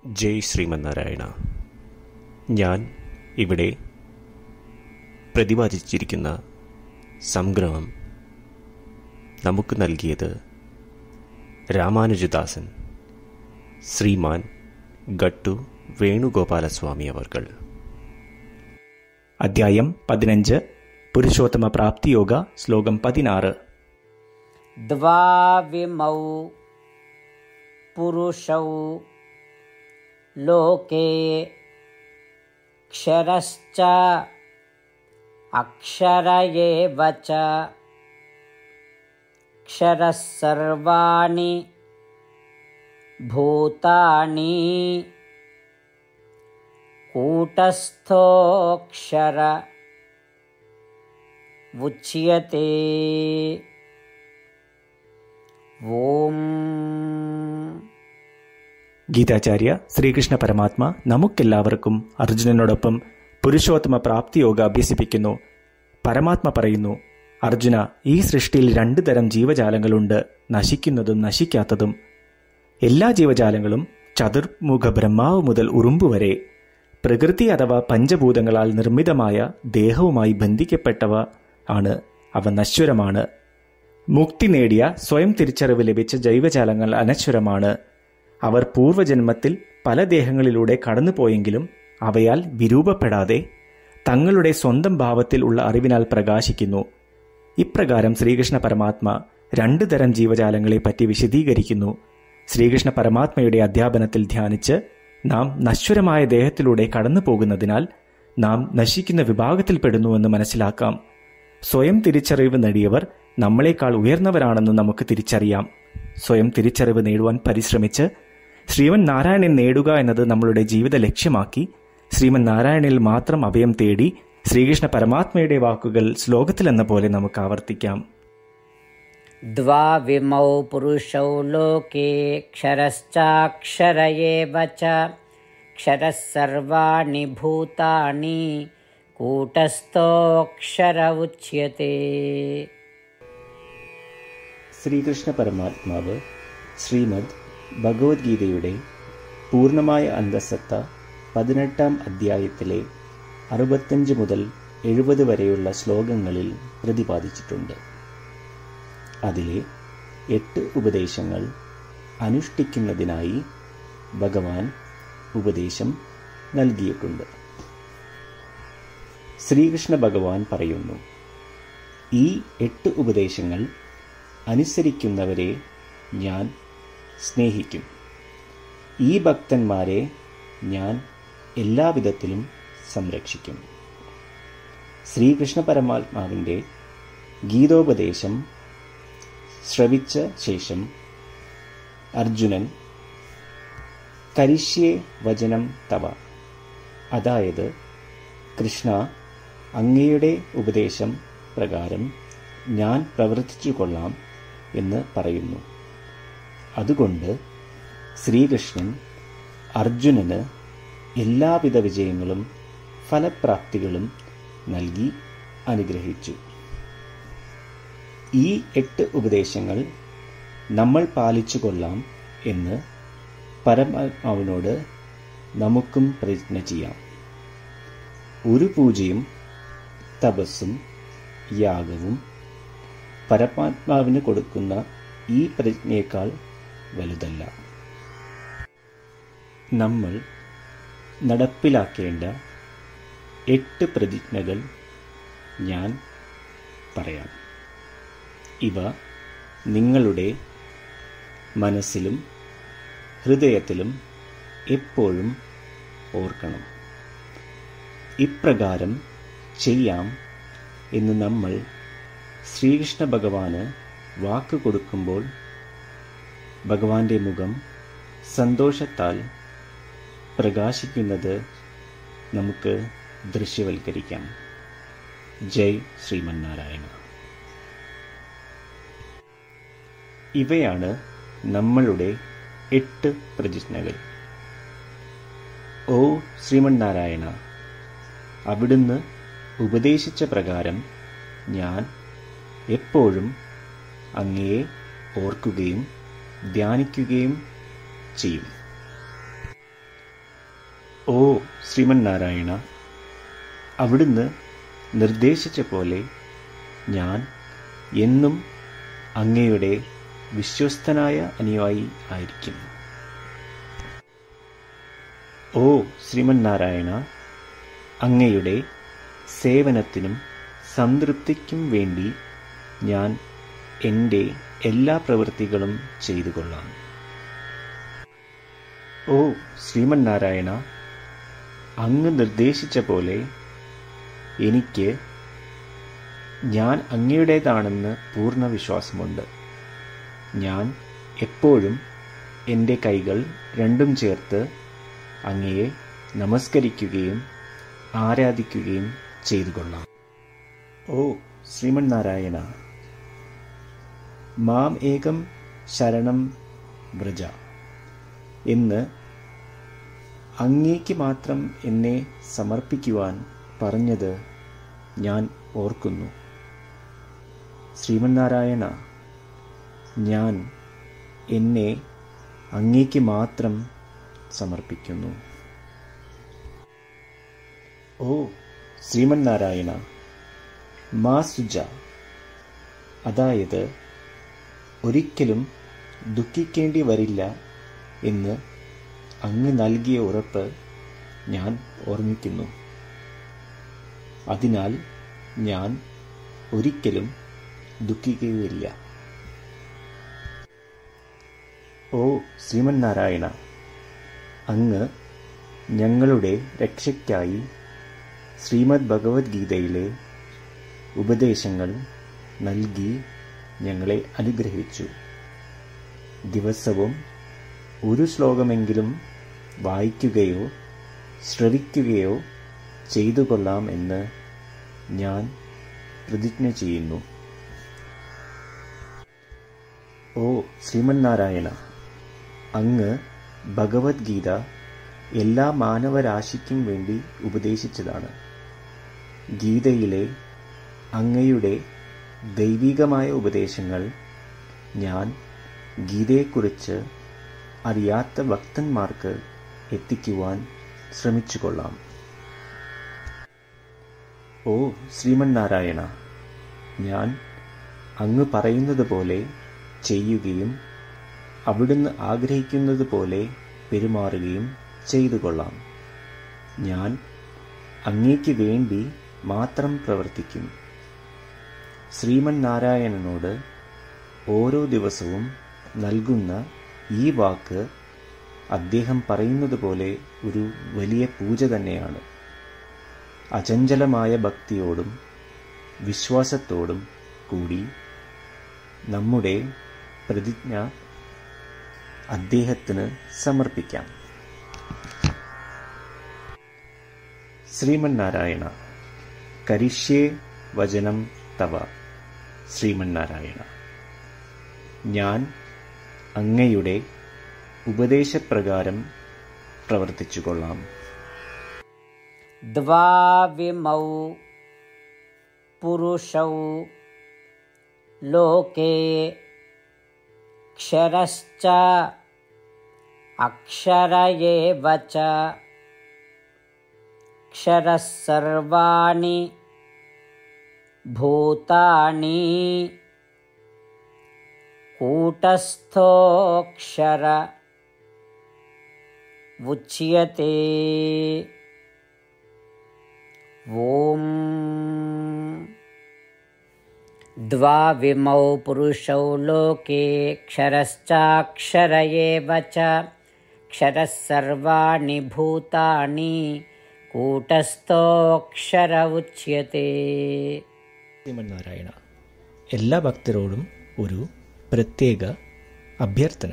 ജയ് ശ്രീമന്നാരായണ ഞാൻ ഇവിടെ പ്രതിപാദിച്ചിരിക്കുന്ന സംഗ്രഹം നമുക്ക് നൽകിയത് രാമാനുജദാസൻ ശ്രീമാൻ ഗട്ടു വേണുഗോപാലസ്വാമി അവർകൾ അധ്യായം പതിനഞ്ച് പുരുഷോത്തമ പ്രാപ്തിയോഗ ശ്ലോകം പതിനാറ് द्वाविमौ पुरुषौ लोके क्षरश्च अक्षर एव च क्षरः सर्वाणि भूतानि कूटस्थोऽक्षर उच्यते ഓം ഗീതാചാര്യ ശ്രീകൃഷ്ണ പരമാത്മ നമുക്കെല്ലാവർക്കും അർജുനനോടൊപ്പം പുരുഷോത്തമ പ്രാപ്തിയോഗ അഭ്യസിപ്പിക്കുന്നു പരമാത്മ പറയുന്നു അർജുന ഈ സൃഷ്ടിയിൽ രണ്ട് തരം ജീവജാലങ്ങളുണ്ട് നശിക്കുന്നതും നശിക്കാത്തതും എല്ലാ ജീവജാലങ്ങളും ചതുർമുഖ ബ്രഹ്മാവ് മുതൽ ഉറുമ്പ് വരെ പ്രകൃതി അഥവാ പഞ്ചഭൂതങ്ങളാൽ നിർമ്മിതമായ ദേഹവുമായി ബന്ധിക്കപ്പെട്ടവ ആണ് അവ നശ്വരമാണ് മുക്തി നേടിയ സ്വയം തിരിച്ചറിവ് ലഭിച്ച ജൈവജാലങ്ങൾ അനശ്വരമാണ് അവർ പൂർവജന്മത്തിൽ പല ദേഹങ്ങളിലൂടെ കടന്നുപോയെങ്കിലും അവയാൽ വിരൂപപ്പെടാതെ തങ്ങളുടെ സ്വന്തം ഭാവത്തിൽ ഉള്ള അറിവിനാൽ പ്രകാശിക്കുന്നു ഇപ്രകാരം ശ്രീകൃഷ്ണ പരമാത്മ രണ്ടു തരം ജീവജാലങ്ങളെ പറ്റി വിശദീകരിക്കുന്നു ശ്രീകൃഷ്ണ പരമാത്മയുടെ അധ്യാപനത്തിൽ ധ്യാനിച്ച് നാം നശ്വരമായ ദേഹത്തിലൂടെ കടന്നു പോകുന്നതിനാൽ നാം നശിക്കുന്ന വിഭാഗത്തിൽപ്പെടുന്നുവെന്ന് മനസ്സിലാക്കാം സ്വയം തിരിച്ചറിവ് നേടിയവർ നമ്മളെക്കാൾ ഉയർന്നവരാണെന്ന് നമുക്ക് തിരിച്ചറിയാം സ്വയം തിരിച്ചറിവ് നേടുവാൻ പരിശ്രമിച്ച് ശ്രീമൻ നാരായണൻ നേടുക എന്നത് നമ്മളുടെ ജീവിത ലക്ഷ്യമാക്കി ശ്രീമൻ നാരായണനിൽ മാത്രം അഭയം തേടി ശ്രീകൃഷ്ണ പരമാത്മയുടെ വാക്കുകൾ ശ്ലോകത്തിലെന്ന പോലെ നമുക്ക് ആവർത്തിക്കാം द्वाविमौ पुरुषौ लोके क्षरश्चाक्षर एव च क्षरः सर्वाणि भूतानि कूटस्थोऽक्षर उच्यते ശ്രീകൃഷ്ണ പരമാത്മാവ് ശ്രീമദ് ഭഗവത്ഗീതയുടെ പൂർണ്ണമായ അന്തസത്ത പതിനെട്ടാം അധ്യായത്തിലെ അറുപത്തഞ്ച് മുതൽ എഴുപത് വരെയുള്ള ശ്ലോകങ്ങളിൽ പ്രതിപാദിച്ചിട്ടുണ്ട് അതിലെ എട്ട് ഉപദേശങ്ങൾ അനുഷ്ഠിക്കുന്നതിനായി ഭഗവാൻ ഉപദേശം നൽകിയിട്ടുണ്ട് ശ്രീകൃഷ്ണ ഭഗവാൻ പറയുന്നു ഈ എട്ട് ഉപദേശങ്ങൾ അനുസരിക്കുന്നവരെ ഞാൻ സ്നേഹിക്കും ഈ ഭക്തന്മാരെ ഞാൻ എല്ലാവിധത്തിലും സംരക്ഷിക്കും ശ്രീകൃഷ്ണ പരമാത്മാവിൻ്റെ ഗീതോപദേശം ശ്രവിച്ച ശേഷം അർജുനൻ കരിഷ്യേ വചനം തവ അതായത് കൃഷ്ണ അങ്ങയുടെ ഉപദേശം പ്രകാരം ഞാൻ പ്രവർത്തിച്ചു കൊള്ളാം എന്ന് പറയുന്നു അതുകൊണ്ട് ശ്രീകൃഷ്ണൻ അർജുനന് എല്ലാവിധ വിജയങ്ങളും ഫലപ്രാപ്തികളും നൽകി അനുഗ്രഹിച്ചു ഈ എട്ട് ഉപദേശങ്ങൾ നമ്മൾ പാലിച്ചു കൊള്ളാം എന്ന് പരമാത്മാവിനോട് നമുക്കും പ്രതിജ്ഞ ചെയ്യാം ഒരു പൂജയും തപസ്സും യാഗവും പരമാത്മാവിന് കൊടുക്കുന്ന ഈ പ്രതിജ്ഞയേക്കാൾ വലുതല്ല നമ്മൾ നടപ്പിലാക്കേണ്ട എട്ട് പ്രതിജ്ഞകൾ ഞാൻ പറയാം ഇവ നിങ്ങളുടെ മനസ്സിലും ഹൃദയത്തിലും എപ്പോഴും ഓർക്കണം ഇപ്രകാരം ചെയ്യാം എന്ന് നമ്മൾ ശ്രീകൃഷ്ണ ഭഗവാന് വാക്ക് കൊടുക്കുമ്പോൾ ഭഗവാന്റെ മുഖം സന്തോഷത്താൽ പ്രകാശിക്കുന്നത് നമുക്ക് ദൃശ്യവൽക്കരിക്കാം ജയ് ശ്രീമന്നാരായണ ഇവയാണ് നമ്മളുടെ എട്ട് പ്രതിജ്ഞകൾ ഓ ശ്രീമന്നാരായണ അവിടുന്ന് ഉപദേശിച്ച പ്രകാരം ഞാൻ എപ്പോഴും അങ്ങയെ ഓർക്കുകയും ധ്യാനിക്കുകയും ചെയ്യും ഓ ശ്രീമന്നാരായണ അവിടുന്ന് നിർദ്ദേശിച്ച പോലെ ഞാൻ എന്നും അങ്ങയുടെ വിശ്വസ്തനായ അനുയായി ആയിരിക്കും ഓ ശ്രീമന്നാരായണ അങ്ങയുടെ സേവനത്തിനും സംതൃപ്തിക്കും വേണ്ടി ഞാൻ എൻ്റെ എല്ലാ പ്രവൃത്തികളും ചെയ്തു കൊള്ളാം ഓ ശ്രീമന്നാരായണ അങ്ങ് നിർദ്ദേശിച്ച പോലെ എനിക്ക് ഞാൻ അങ്ങയുടേതാണെന്ന് പൂർണ്ണ വിശ്വാസമുണ്ട് ഞാൻ എപ്പോഴും എൻ്റെ കൈകൾ രണ്ടും ചേർത്ത് അങ്ങയെ നമസ്കരിക്കുകയും ആരാധിക്കുകയും ചെയ്തു കൊള്ളാം ഓ ശ്രീമന്നാരായണ മാം ഏകം ശരണം വ്രജ എന്ന് അങ്ങേക്ക് മാത്രം എന്നെ സമർപ്പിക്കുവാൻ പറഞ്ഞത് ഞാൻ ഓർക്കുന്നു ശ്രീമന്നാരായണ ഞാൻ എന്നെ അങ്ങേക്ക് മാത്രം സമർപ്പിക്കുന്നു ഓ ശ്രീമന്നാരായണ മാ സുജ അതായത് ഒരിക്കലും ദുഃഖിക്കേണ്ടി വരില്ല എന്ന് അങ്ങ് നൽകിയ ഉറപ്പ് ഞാൻ ഓർമ്മിക്കുന്നു അതിനാൽ ഞാൻ ഒരിക്കലും ദുഃഖിക്കുകയില്ല ഓ ശ്രീമന്നാരായണ അങ്ങ് ഞങ്ങളുടെ രക്ഷയ്ക്കായി ശ്രീമദ് ഭഗവത്ഗീതയിലെ ഉപദേശങ്ങൾ നൽകി ഞങ്ങളെ അനുഗ്രഹിച്ചു ദിവസവും ഒരു ശ്ലോകമെങ്കിലും വായിക്കുകയോ ശ്രവിക്കുകയോ ചെയ്തു കൊള്ളാം എന്ന് ഞാൻ പ്രതിജ്ഞ ചെയ്യുന്നു ഓ ശ്രീമന്നാരായണ അങ്ങ് ഭഗവത്ഗീത എല്ലാ മാനവരാശിക്കും വേണ്ടി ഉപദേശിച്ചതാണ് ഗീതയിലെ അങ്ങയുടെ ദൈവികമായ ഉപദേശങ്ങൾ ഞാൻ ഗീതയെക്കുറിച്ച് അറിയാത്ത ഭക്തന്മാർക്ക് എത്തിക്കുവാൻ ശ്രമിച്ചുകൊള്ളാം ഓ ശ്രീമന്നാരായണ ഞാൻ അങ്ങ് പറയുന്നത് പോലെ ചെയ്യുകയും അവിടുന്ന് ആഗ്രഹിക്കുന്നത് പോലെ പെരുമാറുകയും ചെയ്തു കൊള്ളാം ഞാൻ അങ്ങേക്ക് വേണ്ടി മാത്രം പ്രവർത്തിക്കും ശ്രീമന്നാരായണനോട് ഓരോ ദിവസവും നൽകുന്ന ഈ വാക്ക് അദ്ദേഹം പറയുന്നത് പോലെ ഒരു വലിയ പൂജ തന്നെയാണ് അചഞ്ചലമായ ഭക്തിയോടും വിശ്വാസത്തോടും കൂടി നമ്മുടെ പ്രതിജ്ഞ അദ്ദേഹത്തിന് സമർപ്പിക്കാം ശ്രീമന്നാരായണ കരിഷ്യേ വചനം തവ ശ്രീമന്നാരായണ ഞാൻ അങ്ങയുടെ ഉപദേശപ്രകാരം പ്രവർത്തിച്ചുകൊള്ളാം द्वाविमौ पुरुषौ लोके क्षरश्च अक्षर एव च क्षरः सर्वाणि भूतानि कूटस्थोऽक्षर उच्यते ॐ द्वाविमौ पुरुषौ लोके क्षरश्चाक्षर एव च क्षरः सर्वाणि भूतानि कूटस्थोऽक्षर उच्यते ശ്രീമന്നാരായണ എല്ലാ ഭക്തരോടും ഒരു പ്രത്യേക അഭ്യർത്ഥന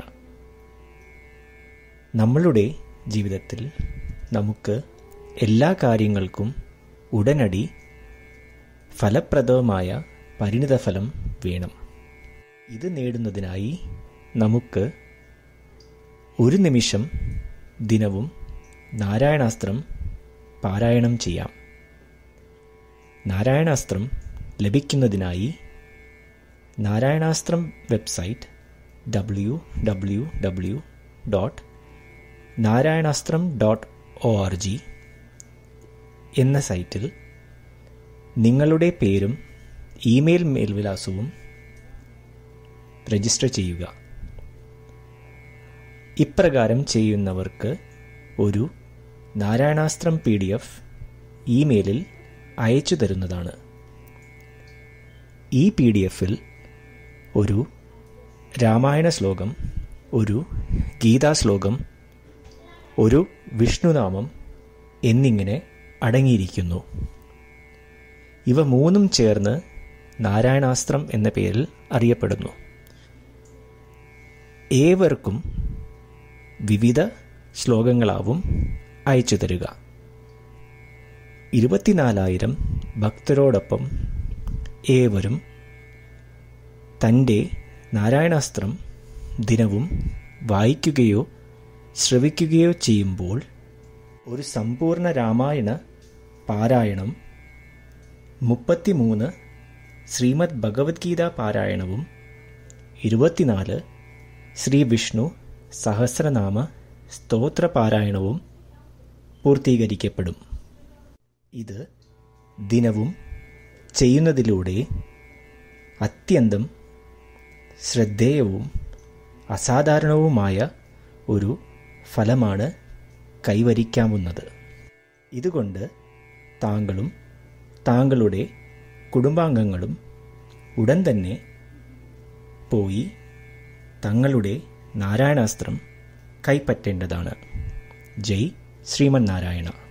നമ്മളുടെ ജീവിതത്തിൽ നമുക്ക് എല്ലാ കാര്യങ്ങൾക്കും ഉടനടി ഫലപ്രദമായ പരിണിതഫലം വേണം ഇത് നേടുന്നതിനായി നമുക്ക് ഒരു നിമിഷം ദിനവും നാരായണാസ്ത്രം പാരായണം ചെയ്യാം നാരായണാസ്ത്രം ലഭിക്കുന്നതിനായി Narayanastram website W W W dot Narayanastram dot O R G എന്ന സൈറ്റിൽ നിങ്ങളുടെ പേരും ഇമെയിൽ മേൽവിലാസവും രജിസ്റ്റർ ചെയ്യുക ഇപ്രകാരം ചെയ്യുന്നവർക്ക് ഒരു നാരായണാസ്ത്രം പി ഡി എഫ് ഇമെയിലിൽ അയച്ചു തരുന്നതാണ് ഈ പി ഡി എഫിൽ ഒരു രാമായണ ശ്ലോകം ഒരു ഗീതാ ശ്ലോകം ഒരു വിഷ്ണുനാമം എന്നിങ്ങനെ അടങ്ങിയിരിക്കുന്നു ഇവ മൂന്നും ചേർന്ന് നാരായണാസ്ത്രം എന്ന പേരിൽ അറിയപ്പെടുന്നു ഏവർക്കും വിവിധ ശ്ലോകങ്ങളാവും അയച്ചു തരിക ഇരുപത്തിനാലായിരം ഭക്തരോടൊപ്പം ഏവരും തൻ്റെ നാരായണാസ്ത്രം ദിനവും വായിക്കുകയോ ശ്രവിക്കുകയോ ചെയ്യുമ്പോൾ ഒരു സമ്പൂർണ്ണ രാമായണ പാരായണം മുപ്പത്തിമൂന്ന് ശ്രീമദ് ഭഗവത്ഗീത പാരായണവും ഇരുപത്തിനാല് ശ്രീ വിഷ്ണു സഹസ്രനാമ സ്തോത്ര പാരായണവും പൂർത്തീകരിക്കപ്പെടും ഇത് ദിനവും ചെയ്യുന്നതിലൂടെ അത്യന്തം ശ്രദ്ധേയവും അസാധാരണവുമായ ഒരു ഫലമാണ് കൈവരിക്കാവുന്നത് ഇതുകൊണ്ട് താങ്കളും താങ്കളുടെ കുടുംബാംഗങ്ങളും ഉടൻ തന്നെ പോയി തങ്ങളുടെ നാരായണാസ്ത്രം കൈപ്പറ്റേണ്ടതാണ് ജയ് ശ്രീമന്നാരായണ